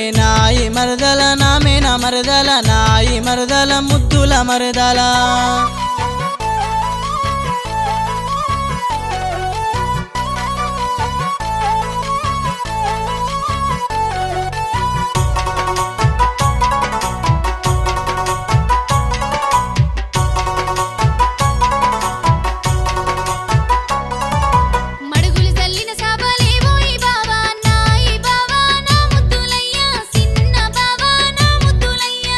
నాయి మరదల నామేన మరదల నాయి మరదల ముద్దుల మరదల మడుగులు జల్లిన సాబలేవోయి బావా నాయి బావా నా ముద్దులయ్యా చిన్న బావా నా ముద్దులయ్యా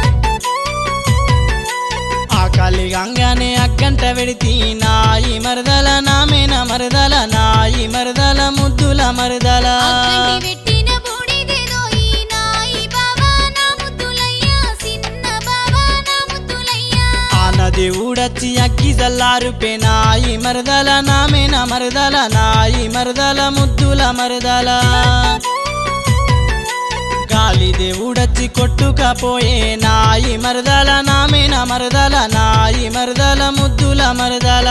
ఆకలి గంగానే అగ్గంట వెడితి నాయి మరదల నామేన మరదల నాయి మరదల ముద్దుల మరదల అగ్గంటి పెట్టిన బూడిదేదోయి నాయి బావా నా ముద్దులయ్యా చిన్న బావా నా ముద్దులయ్యా ఆ నది ఊడచ్చి అగ్గి జల్లారుపే నాయి మరదల నామేన మరదల నాయి మరదల ముద్దుల మరదల గాలి దేవుడచ్చి కొట్టుకపోయే నాయి మరదల నామేన మరదల నాయి మరదల ముద్దుల మరదల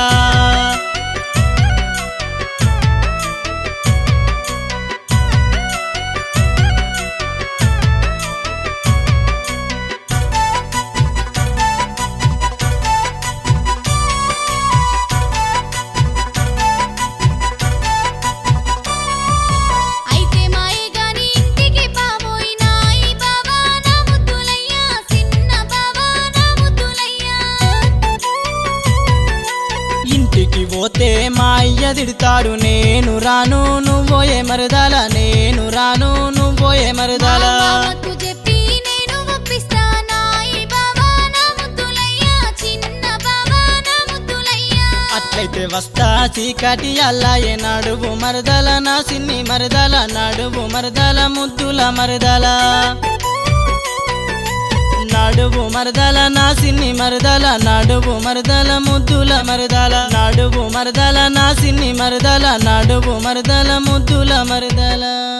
అయితే మాయే గాని ఇంటికి బావోయి నాయి బావా నా ముద్దులయ్యా చిన్న బావా నా ముద్దులయ్యా ఇంటికి పోతే మా అయ్య తిడతాడు నేను రాను నువ్వోయే మరదల నేను రాను నువ్వోయే మరదల మామకు చెప్పి నేను ఒప్పిస్తా నాయి బావా నా ముద్దులయ్యా చిన్న బావా నా ముద్దులయ్యా అట్లయితే వస్తా చీకటి అల్లాయే నడువు మరదల నా సిన్ని మరదల నడువు మరదల ముద్దుల మరదల నడువు మరదల నా సిన్ని మరదల నడువు మరదల ముద్దుల మరదల నడువు మరదల నా సిన్ని మరదల నడువు మరదల ముద్దుల మరదల